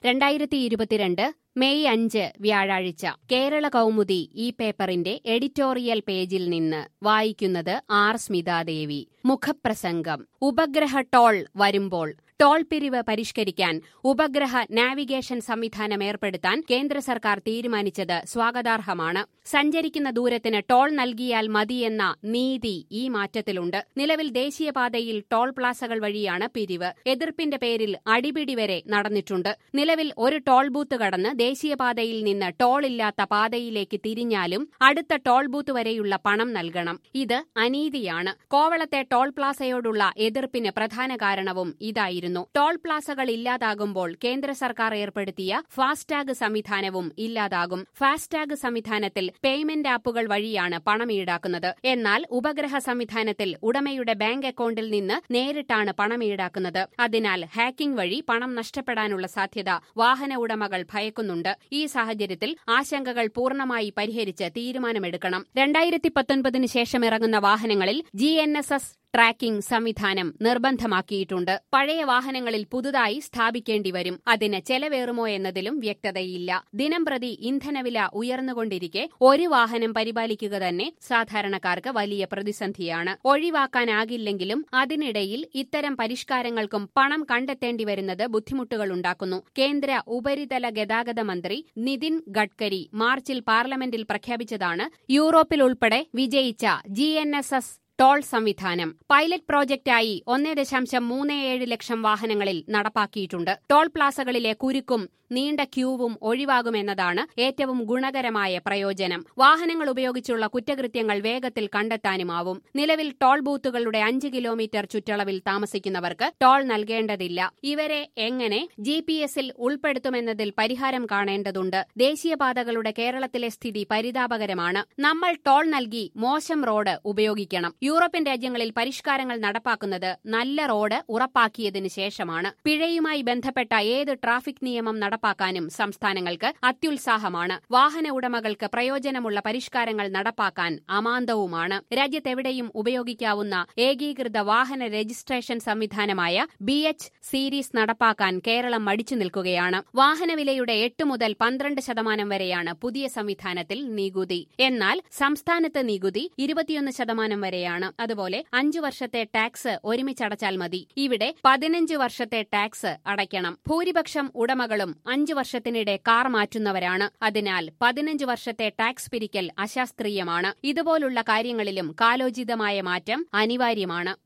രണ്ടായിരത്തി ഇരുപത്തിരണ്ട് മെയ് അഞ്ച് വ്യാഴാഴ്ച കേരള കൗമുദി ഈ പേപ്പറിന്റെ എഡിറ്റോറിയൽ പേജിൽ നിന്ന് വായിക്കുന്നത് ആർ സ്മിതാദേവി മുഖപ്രസംഗം ഉപഗ്രഹ ടോൾ വരുമ്പോൾ ടോൾ പിരിവ് പരിഷ്കരിക്കാൻ ഉപഗ്രഹ നാവിഗേഷൻ സംവിധാനം ഏർപ്പെടുത്താൻ കേന്ദ്ര സർക്കാർ തീരുമാനിച്ചത് സ്വാഗതാർഹമാണ് സഞ്ചരിക്കുന്ന ദൂരത്തിന് ടോൾ നൽകിയാൽ മതിയെന്ന നീതി ഈ മാറ്റത്തിലുണ്ട് നിലവിൽ ദേശീയപാതയിൽ ടോൾ പ്ലാസകൾ വഴിയാണ് പിരിവ് എതിർപ്പിന്റെ പേരിൽ അടിപിടി വരെ നടന്നിട്ടുണ്ട് നിലവിൽ ഒരു ടോൾ ബൂത്ത് കടന്ന് ദേശീയപാതയിൽ നിന്ന് ടോൾ ഇല്ലാത്ത പാതയിലേക്ക് തിരിഞ്ഞാലും അടുത്ത ടോൾ ബൂത്ത് വരെയുള്ള പണം നൽകണം ഇത് അനീതിയാണ് കോവളത്തെ ടോൾ പ്ലാസയോടുള്ള എതിർപ്പിന് പ്രധാന കാരണവും ഇതായിരുന്നു ടോൾ പ്ലാസകൾ ഇല്ലാതാകുമ്പോൾ കേന്ദ്ര സർക്കാർ ഏർപ്പെടുത്തിയ ഫാസ്ടാഗ് സംവിധാനവും ഇല്ലാതാകും ഫാസ്ടാഗ് സംവിധാനത്തിൽ പേയ്മെന്റ് ആപ്പുകൾ വഴിയാണ് പണം ഈടാക്കുന്നത് എന്നാൽ ഉപഗ്രഹ സംവിധാനത്തിൽ ഉടമയുടെ ബാങ്ക് അക്കൌണ്ടിൽ നിന്ന് നേരിട്ടാണ് പണം ഈടാക്കുന്നത് അതിനാൽ ഹാക്കിംഗ് വഴി പണം നഷ്ടപ്പെടാനുള്ള സാധ്യത വാഹന ഉടമകൾ ഭയക്കുന്നുണ്ട് ഈ സാഹചര്യത്തിൽ ആശങ്കകൾ പൂർണ്ണമായി പരിഹരിച്ച് തീരുമാനമെടുക്കണം രണ്ടായിരത്തി പത്തൊൻപതിന് ശേഷം ഇറങ്ങുന്ന വാഹനങ്ങളിൽ G N S S tracking സംവിധാനം നിർബന്ധമാക്കിയിട്ടുണ്ട് പഴയ വാഹനങ്ങളിൽ പുതുതായി സ്ഥാപിക്കേണ്ടി വരും അതിന് ചെലവേറുമോ എന്നതിലും വ്യക്തതയില്ല ദിനംപ്രതി ഇന്ധനവില ഉയർന്നുകൊണ്ടിരിക്കെ ഒരു വാഹനം പരിപാലിക്കുക തന്നെ സാധാരണക്കാർക്ക് വലിയ പ്രതിസന്ധിയാണ് ഒഴിവാക്കാനാകില്ലെങ്കിലും അതിനിടയിൽ ഇത്തരം പരിഷ്കാരങ്ങൾക്കും പണം കണ്ടെത്തേണ്ടി വരുന്നത് ബുദ്ധിമുട്ടുകളുണ്ടാക്കുന്നു കേന്ദ്ര ഉപരിതല ഗതാഗത മന്ത്രി നിതിൻ ഗഡ്കരി മാർച്ചിൽ പാർലമെന്റിൽ പ്രഖ്യാപിച്ചതാണ് യൂറോപ്പിൽ ഉൾപ്പെടെ വിജയിച്ച ജി ടോൾ സംവിധാനം പൈലറ്റ് പ്രോജക്റ്റായി ഒന്നേ ദശാംശം മൂന്ന് ഏഴ് ലക്ഷം വാഹനങ്ങളിൽ നടപ്പാക്കിയിട്ടുണ്ട് ടോൾ പ്ലാസകളിലെ കുരുക്കും നീണ്ട ക്യൂവും ഒഴിവാകുമെന്നതാണ് ഏറ്റവും ഗുണകരമായ പ്രയോജനം വാഹനങ്ങൾ ഉപയോഗിച്ചുള്ള കുറ്റകൃത്യങ്ങൾ വേഗത്തിൽ കണ്ടെത്താനുമാവും നിലവിൽ ടോൾ ബൂത്തുകളുടെ അഞ്ച് കിലോമീറ്റർ ചുറ്റളവിൽ താമസിക്കുന്നവർക്ക് ടോൾ നൽകേണ്ടതില്ല ഇവരെ എങ്ങനെ ജി പി എസിൽ ഉൾപ്പെടുത്തുമെന്നതിൽ പരിഹാരം കാണേണ്ടതുണ്ട് ദേശീയപാതകളുടെ കേരളത്തിലെ സ്ഥിതി പരിതാപകരമാണ് നമ്മൾ ടോൾ നൽകി മോശം റോഡ് ഉപയോഗിക്കണം യൂറോപ്യൻ രാജ്യങ്ങളിൽ പരിഷ്കാരങ്ങൾ നടപ്പാക്കുന്നത് നല്ല റോഡ് ഉറപ്പാക്കിയതിനു ശേഷമാണ് പിഴയുമായി ബന്ധപ്പെട്ട ഏത് ട്രാഫിക് നിയമം നടപ്പാക്കാനും സംസ്ഥാനങ്ങൾക്ക് അത്യുത്സാഹമാണ് വാഹന ഉടമകൾക്ക് പ്രയോജനമുള്ള പരിഷ്കാരങ്ങൾ നടപ്പാക്കാൻ അമാന്തവുമാണ് രാജ്യത്തെവിടെയും ഉപയോഗിക്കാവുന്ന ഏകീകൃത വാഹന രജിസ്ട്രേഷൻ സംവിധാനമായ ബി എച്ച് സീരീസ് നടപ്പാക്കാൻ കേരളം മടിച്ചു നിൽക്കുകയാണ് വാഹനവിലയുടെ എട്ട് മുതൽ പന്ത്രണ്ട് ശതമാനം വരെയാണ് പുതിയ സംവിധാനത്തിൽ നികുതി എന്നാൽ സംസ്ഥാനത്ത് നികുതി ഇരുപത്തിയൊന്ന് ശതമാനം വരെയാണ് അതുപോലെ അഞ്ചു വർഷത്തെ ടാക്സ് ഒരുമിച്ചടച്ചാൽ മതി ഇവിടെ പതിനഞ്ച് വർഷത്തെ ടാക്സ് അടയ്ക്കണം ഭൂരിപക്ഷം ഉടമകളും അഞ്ചു വർഷത്തിനിടെ കാർ മാറ്റുന്നവരാണ് അതിനാൽ പതിനഞ്ച് വർഷത്തെ ടാക്സ് പിരിക്കൽ അശാസ്ത്രീയമാണ് ഇതുപോലുള്ള കാര്യങ്ങളിലും കാലോചിതമായ മാറ്റം അനിവാര്യമാണ്